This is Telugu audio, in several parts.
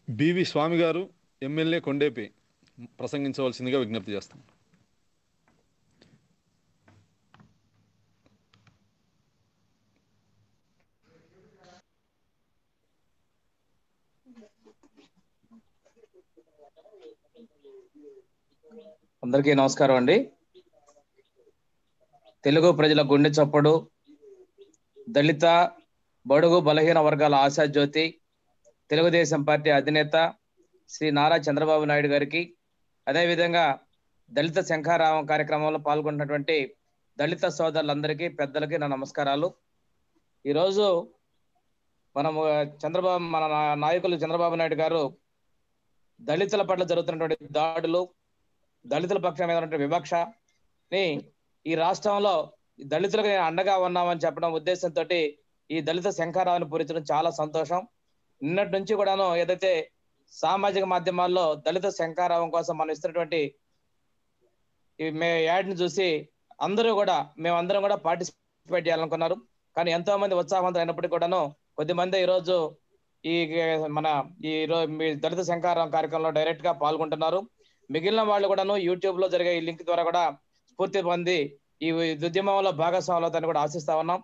బివి స్వామి గారు ఎమ్మెల్యే కొండేపి ప్రసంగించవలసిందిగా విజ్ఞప్తి చేస్తాం అందరికీ నమస్కారం అండి తెలుగు ప్రజల గుండె చప్పుడు దళిత బడుగు బలహీన వర్గాల ఆశాజ్యోతి తెలుగుదేశం పార్టీ అధినేత శ్రీ నారా చంద్రబాబు నాయుడు గారికి అదేవిధంగా దళిత శంఖారావం కార్యక్రమంలో పాల్గొన్నటువంటి దళిత సోదరులందరికీ పెద్దలకి నా నమస్కారాలు ఈరోజు మనము చంద్రబాబు మన నా- నాయకులు చంద్రబాబు నాయుడు గారు దళితుల పట్ల జరుగుతున్నటువంటి దాడులు దళితుల పక్షం మీద ఉన్నటువంటి వివక్షని ఈ రాష్ట్రంలో దళితులకు నేను అండగా ఉన్నామని చెప్పడం ఉద్దేశంతో ఈ దళిత శంఖారావాన్ని పూరించడం చాలా సంతోషం నిన్నటి నుంచి కూడాను ఏదైతే సామాజిక మాధ్యమాల్లో దళిత శంఖారావం కోసం మనం ఇస్తున్నటువంటి ఈ మే యాడ్ ని చూసి అందరూ కూడా మేమందరం కూడా పార్టిసిపేట్ చేయాలనుకున్నారు కానీ ఎంతో మంది ఉత్సాహవంతులు అయినప్పటికీ కూడాను కొద్దిమంది ఈరోజు ఈ మన ఈ రో- మీ దళిత శంఖారావం కార్యక్రమంలో డైరెక్ట్ గా పాల్గొంటున్నారు మిగిలిన వాళ్ళు కూడాను యూట్యూబ్ లో జరిగే ఈ లింక్ ద్వారా కూడా స్ఫూర్తి పొంది ఈ ఉద్యమంలో భాగస్వాములు అవుతారని కూడా ఆశిస్తా ఉన్నాం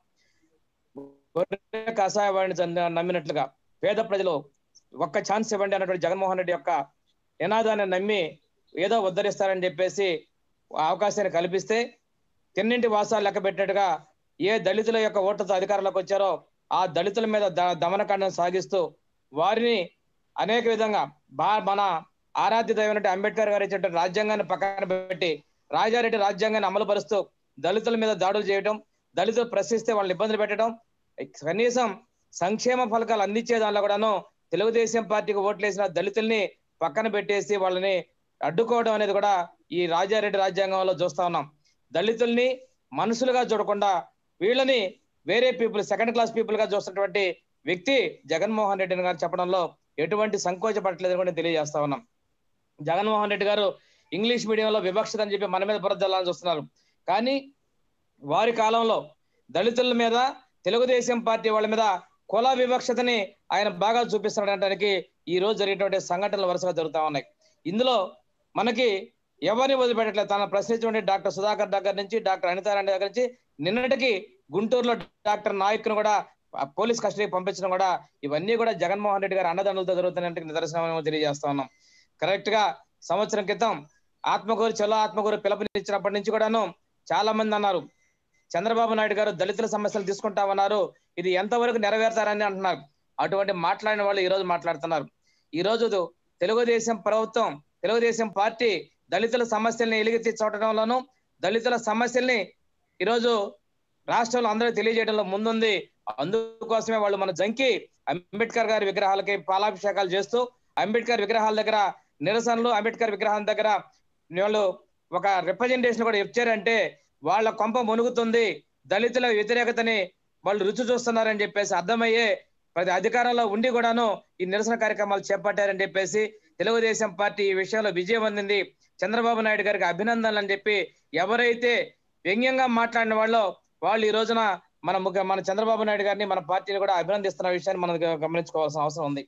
గొర్రె కషాయవాడిని చంద- నమ్మినట్లుగా పేద ప్రజలు ఒక్క ఛాన్స్ ఇవ్వండి అన్నటువంటి జగన్మోహన్ రెడ్డి యొక్క నినాదాన్ని నమ్మి ఏదో ఉద్ధరిస్తారని చెప్పేసి ఆ అవకాశాన్ని కల్పిస్తే తిన్నింటి వాసాలు లెక్క పెట్టినట్టుగా ఏ దళితుల యొక్క ఓట్లతో అధికారంలోకి వచ్చారో ఆ దళితుల మీద ద- దమనకాండం సాగిస్తూ వారిని అనేక విధంగా బా మన ఆరాధ్య దైవం అంబేద్కర్ గారు ఇచ్చినటువంటి రాజ్యాంగాన్ని పక్కన పెట్టి రాజారెడ్డి రాజ్యాంగాన్ని అమలు పరుస్తూ దళితుల మీద దాడులు చేయడం దళితులు ప్రశ్నిస్తే వాళ్ళని ఇబ్బందులు పెట్టడం కనీసం సంక్షేమ ఫలకాలు అందించే దానిలో కూడాను తెలుగుదేశం పార్టీకి ఓట్లేసిన దళితుల్ని పక్కన పెట్టేసి వాళ్ళని అడ్డుకోవడం అనేది కూడా ఈ రాజారెడ్డి రాజ్యాంగంలో చూస్తా ఉన్నాం దళితుల్ని మనుషులుగా చూడకుండా వీళ్ళని వేరే పీపుల్ సెకండ్ క్లాస్ పీపుల్ గా చూస్తున్నటువంటి వ్యక్తి జగన్మోహన్ రెడ్డి గారు చెప్పడంలో ఎటువంటి సంకోచపడట్లేదని కూడా తెలియజేస్తా ఉన్నాం జగన్మోహన్ రెడ్డి గారు ఇంగ్లీష్ మీడియంలో వివక్షత అని చెప్పి మన మీద బురదల్లాలని చూస్తున్నారు కానీ వారి కాలంలో దళితుల మీద తెలుగుదేశం పార్టీ వాళ్ళ మీద కుల వివక్షతని ఆయన బాగా చూపిస్తున్నాడటానికి ఈ రోజు జరిగేటువంటి సంఘటనలు వరుసగా జరుగుతా ఉన్నాయి ఇందులో మనకి ఎవరిని వదిలిపెట్టట్లేదు తన ప్రశ్నించినటువంటి డాక్టర్ సుధాకర్ దగ్గర నుంచి డాక్టర్ అనితారాణి దగ్గర నుంచి నిన్నటికి గుంటూరులో డాక్టర్ నాయక్ను కూడా ఆ పోలీస్ కస్టడీకి పంపించడం కూడా ఇవన్నీ కూడా జగన్మోహన్ రెడ్డి గారి అన్నదండలతో జరుగుతున్నట్టు నిదర్శనం తెలియజేస్తా ఉన్నాం కరెక్ట్ గా సంవత్సరం క్రితం ఆత్మకూరు చలో ఆత్మకూరు పిలుపునిచ్చినప్పటి నుంచి కూడాను చాలా మంది అన్నారు చంద్రబాబు నాయుడు గారు దళితుల సమస్యలు తీసుకుంటామన్నారు ఇది ఎంతవరకు నెరవేర్తారని అంటున్నారు అటువంటి మాట్లాడిన వాళ్ళు ఈ రోజు మాట్లాడుతున్నారు ఈ రోజు తెలుగుదేశం ప్రభుత్వం తెలుగుదేశం పార్టీ దళితుల సమస్యల్ని ఎలుగెత్తి చూడటంలోను దళితుల సమస్యల్ని ఈరోజు రాష్ట్రంలో అందరూ తెలియజేయడంలో ముందుంది అందుకోసమే వాళ్ళు మన జంకి అంబేద్కర్ గారి విగ్రహాలకి పాలాభిషేకాలు చేస్తూ అంబేద్కర్ విగ్రహాల దగ్గర నిరసనలు అంబేద్కర్ విగ్రహాల దగ్గర వాళ్ళు ఒక రిప్రజెంటేషన్ కూడా ఇచ్చారంటే వాళ్ళ కొంప మునుగుతుంది దళితుల వ్యతిరేకతని వాళ్ళు రుచి చూస్తున్నారని చెప్పేసి అర్థమయ్యే ప్రతి అధికారంలో ఉండి కూడాను ఈ నిరసన కార్యక్రమాలు చేపట్టారని చెప్పేసి తెలుగుదేశం పార్టీ ఈ విషయంలో విజయం అందింది చంద్రబాబు నాయుడు గారికి అభినందనలు అని చెప్పి ఎవరైతే వ్యంగ్యంగా మాట్లాడిన వాళ్ళో వాళ్ళు ఈ రోజున మన ముఖ్య మన చంద్రబాబు నాయుడు గారిని మన పార్టీని కూడా అభినందిస్తున్న విషయాన్ని మనం గమనించుకోవాల్సిన అవసరం ఉంది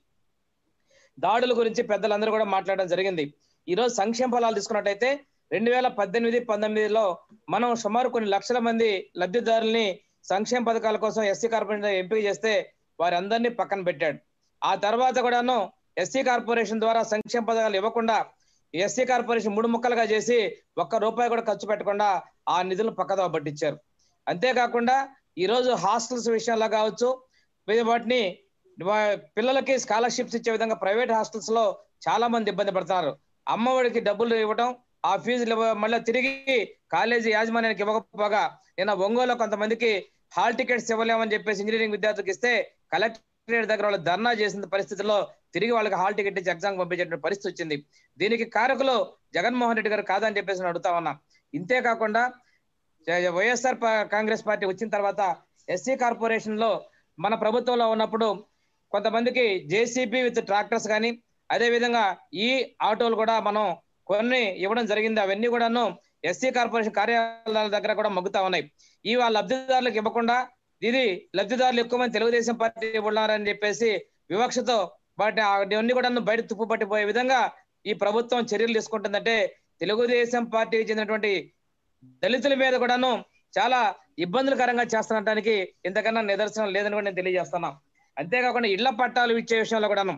దాడుల గురించి పెద్దలందరూ కూడా మాట్లాడడం జరిగింది ఈ రోజు సంక్షేమ ఫలాలు తీసుకున్నట్టయితే రెండు వేల పద్దెనిమిది పంతొమ్మిదిలో మనం సుమారు కొన్ని లక్షల మంది లబ్ధిదారుల్ని సంక్షేమ పథకాల కోసం ఎస్సీ కార్పొరేషన్ ఎంపిక చేస్తే వారందరినీ పక్కన పెట్టాడు ఆ తర్వాత కూడాను ఎస్సీ కార్పొరేషన్ ద్వారా సంక్షేమ పథకాలు ఇవ్వకుండా ఎస్సీ కార్పొరేషన్ మూడు ముక్కలుగా చేసి ఒక్క రూపాయి కూడా ఖర్చు పెట్టకుండా ఆ నిధులను పక్కదో పట్టించారు అంతేకాకుండా ఈ రోజు హాస్టల్స్ విషయంలో కావచ్చు వీ- వాటిని వా- పిల్లలకి స్కాలర్షిప్స్ ఇచ్చే విధంగా ప్రైవేట్ హాస్టల్స్ లో చాలా మంది ఇబ్బంది పడుతున్నారు అమ్మఒడికి డబ్బులు ఇవ్వడం ఆ ఫీజులు ఇవ్వ- మళ్ళీ తిరిగి కాలేజీ యాజమాన్యానికి ఇవ్వకపోగా నిన్న ఒంగోలు కొంతమందికి హాల్ టికెట్స్ ఇవ్వలేమని చెప్పేసి ఇంజనీరింగ్ విద్యార్థులకు ఇస్తే కలెక్టరేట్ దగ్గర వాళ్ళు ధర్నా చేసిన పరిస్థితుల్లో తిరిగి వాళ్ళకి హాల్ టికెట్ ఇచ్చి ఎగ్జామ్ పంపించేటువంటి పరిస్థితి వచ్చింది దీనికి కారకులు జగన్మోహన్ రెడ్డి గారు కాదని చెప్పేసి నేను అడుగుతా ఉన్నా ఇంతే కాకుండా జ- వైఎస్ఆర్ పా- కాంగ్రెస్ పార్టీ వచ్చిన తర్వాత ఎస్సీ కార్పొరేషన్ లో మన ప్రభుత్వంలో ఉన్నప్పుడు కొంతమందికి జేసీబీ విత్ ట్రాక్టర్స్ కానీ అదే విధంగా ఈ ఆటోలు కూడా మనం కొన్ని ఇవ్వడం జరిగింది అవన్నీ కూడాను ఎస్సీ కార్పొరేషన్ కార్యాలయాల దగ్గర కూడా మగ్గుతా ఉన్నాయి ఈ వాళ్ళ లబ్ధిదారులకు ఇవ్వకుండా ఇది లబ్ధిదారులు ఎక్కువ మంది తెలుగుదేశం పార్టీ ఉన్నారని చెప్పేసి వివక్షతో వాటి అవన్నీ కూడా బయట తుప్పు పట్టిపోయే విధంగా ఈ ప్రభుత్వం చర్యలు తీసుకుంటుందంటే తెలుగుదేశం పార్టీకి చెందినటువంటి దళితుల మీద కూడాను చాలా ఇబ్బందులకరంగా చేస్తున్నటానికి ఇంతకన్నా నిదర్శనం లేదని కూడా నేను తెలియజేస్తున్నా అంతేకాకుండా ఇళ్ల పట్టాలు ఇచ్చే విషయంలో కూడాను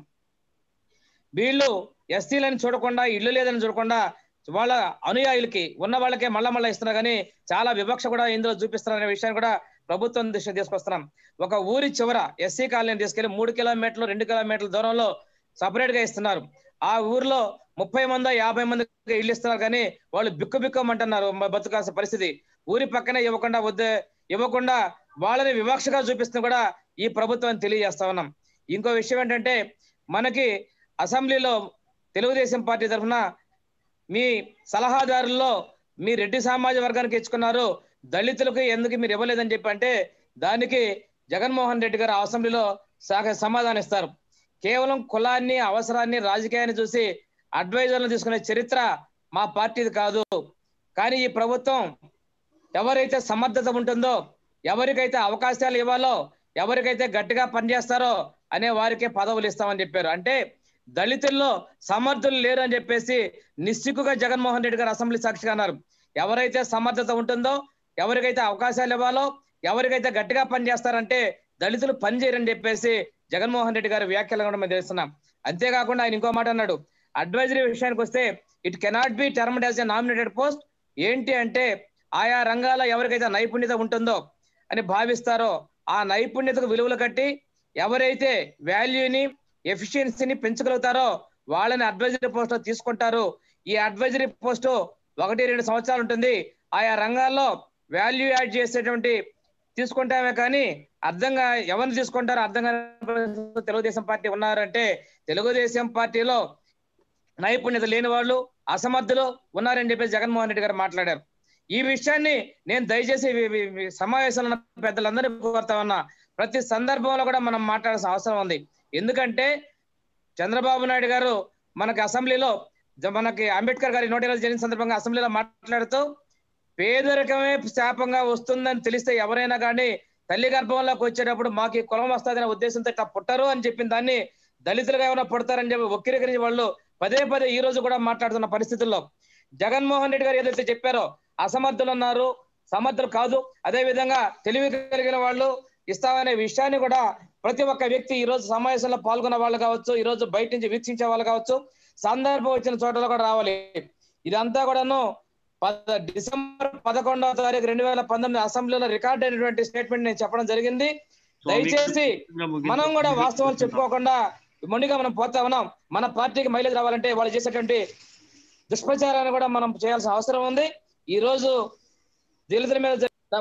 వీళ్ళు ఎస్సీలను చూడకుండా ఇల్లు లేదని చూడకుండా వాళ్ళ అనుయాయులకి ఉన్న వాళ్ళకే మళ్ళా మళ్ళా ఇస్తున్నారు కానీ చాలా వివక్ష కూడా ఇందులో చూపిస్తున్నారనే విషయాన్ని కూడా ప్రభుత్వం దృష్టి తీసుకొస్తున్నాం ఒక ఊరి చివర ఎస్సీ కాలనీ తీసుకెళ్లి మూడు కిలోమీటర్లు రెండు కిలోమీటర్ల దూరంలో సపరేట్ గా ఇస్తున్నారు ఆ ఊర్లో ముప్పై మంది యాభై మంది ఇల్లు ఇస్తున్నారు కానీ వాళ్ళు బిక్కు బిక్కమంటున్నారు బతుకాల్సిన పరిస్థితి ఊరి పక్కనే ఇవ్వకుండా వద్దే ఇవ్వకుండా వాళ్ళని వివక్షగా చూపిస్తున్న కూడా ఈ ప్రభుత్వం తెలియజేస్తా ఉన్నాం ఇంకో విషయం ఏంటంటే మనకి అసెంబ్లీలో తెలుగుదేశం పార్టీ తరఫున మీ సలహాదారుల్లో మీ రెడ్డి సామాజిక వర్గానికి ఇచ్చుకున్నారు దళితులకు ఎందుకు మీరు ఇవ్వలేదని చెప్పి అంటే దానికి జగన్మోహన్ రెడ్డి గారు అసెంబ్లీలో సాగ సమాధానం ఇస్తారు కేవలం కులాన్ని అవసరాన్ని రాజకీయాన్ని చూసి అడ్వైజర్లు తీసుకునే చరిత్ర మా పార్టీది కాదు కానీ ఈ ప్రభుత్వం ఎవరైతే సమర్థత ఉంటుందో ఎవరికైతే అవకాశాలు ఇవ్వాలో ఎవరికైతే గట్టిగా పనిచేస్తారో అనే వారికే పదవులు ఇస్తామని చెప్పారు అంటే దళితుల్లో సమర్థులు లేరు అని చెప్పేసి నిస్సిగ్గుగా జగన్మోహన్ రెడ్డి గారు అసెంబ్లీ సాక్షిగా అన్నారు ఎవరైతే సమర్థత ఉంటుందో ఎవరికైతే అవకాశాలు ఇవ్వాలో ఎవరికైతే గట్టిగా పనిచేస్తారంటే దళితులు పనిచేయరని చెప్పేసి జగన్మోహన్ రెడ్డి గారి వ్యాఖ్యలు కూడా మేము తెలుస్తున్నాం అంతేకాకుండా ఆయన ఇంకో మాట అన్నాడు అడ్వైజరీ విషయానికి వస్తే it cannot be termed as a nominated post ఏంటి అంటే ఆయా రంగాల ఎవరికైతే నైపుణ్యత ఉంటుందో అని భావిస్తారో ఆ నైపుణ్యతకు విలువలు కట్టి ఎవరైతే వాల్యూని ఎఫిషియన్సీని పెంచగలుగుతారో వాళ్ళని అడ్వైజరీ పోస్ట్ తీసుకుంటారు ఈ అడ్వైజరీ పోస్ట్ ఒకటి రెండు సంవత్సరాలు ఉంటుంది ఆయా రంగాల్లో వాల్యూ యాడ్ చేసేటువంటి తీసుకుంటామే కానీ అర్థంగా ఎవరిని తీసుకుంటారో అర్థం కాని తెలుగుదేశం పార్టీ ఉన్నారంటే తెలుగుదేశం పార్టీలో నైపుణ్యత లేని వాళ్ళు అసమర్థులు ఉన్నారని చెప్పేసి జగన్మోహన్ రెడ్డి గారు మాట్లాడారు ఈ విషయాన్ని నేను దయచేసి సమావేశంలో ఉన్న పెద్దలందరినీ కోరుతా ఉన్నా ప్రతి సందర్భంలో కూడా మనం మాట్లాడాల్సిన అవసరం ఉంది ఎందుకంటే చంద్రబాబు నాయుడు గారు మనకి అసెంబ్లీలో మనకి అంబేద్కర్ గారి నూట ఇరవై జరిగిన సందర్భంగా అసెంబ్లీలో మాట్లాడుతూ పేదరికమే శాపంగా వస్తుందని తెలిస్తే ఎవరైనా కానీ తల్లి గర్భంలోకి వచ్చేటప్పుడు మాకు ఈ కులం వస్తుందనే ఉద్దేశంతో ఇట్లా పుట్టరు అని చెప్పిన దాన్ని దళితులుగా ఏమైనా పుడతారని చెప్పి ఒక్కిరికరించి వాళ్ళు పదే పదే ఈ రోజు కూడా మాట్లాడుతున్న పరిస్థితుల్లో జగన్మోహన్ రెడ్డి గారు ఏదైతే చెప్పారో అసమర్థులు ఉన్నారు సమర్థులు కాదు అదే విధంగా తెలివి కలిగిన వాళ్ళు ఇస్తామనే విషయాన్ని కూడా ప్రతి ఒక్క వ్యక్తి ఈ రోజు సమావేశంలో పాల్గొన్న వాళ్ళు కావచ్చు ఈ రోజు బయట నుంచి వీక్షించే వాళ్ళు కావచ్చు సందర్భం వచ్చిన చోటలో కూడా రావాలి ఇదంతా కూడాను పద డిసెంబర్ పదకొండవ తారీఖు రెండు వేల పంతొమ్మిది అసెంబ్లీలో రికార్డ్ అయినటువంటి స్టేట్మెంట్ నేను చెప్పడం జరిగింది దయచేసి మనం కూడా వాస్తవాలు చెప్పుకోకుండా మొండిగా మనం పోతా ఉన్నాం మన పార్టీకి మైలేజ్ రావాలంటే వాళ్ళు చేసేటువంటి దుష్ప్రచారాన్ని కూడా మనం చేయాల్సిన అవసరం ఉంది ఈ రోజు దళితుల మీద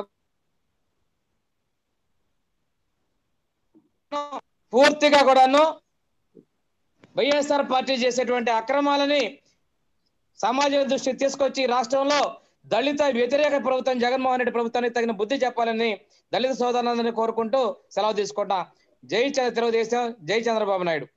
పూర్తిగా కూడాను వైఎస్ఆర్ పార్టీ చేసేటువంటి అక్రమాలని సామాజిక దృష్టికి తీసుకొచ్చి రాష్ట్రంలో దళిత వ్యతిరేక ప్రభుత్వం జగన్మోహన్ రెడ్డి ప్రభుత్వానికి తగిన బుద్ధి చెప్పాలని దళిత సోదరులందరినీ కోరుకుంటూ సెలవు తీసుకుంటా జై తెలుగుదేశం జై చంద్రబాబు నాయుడు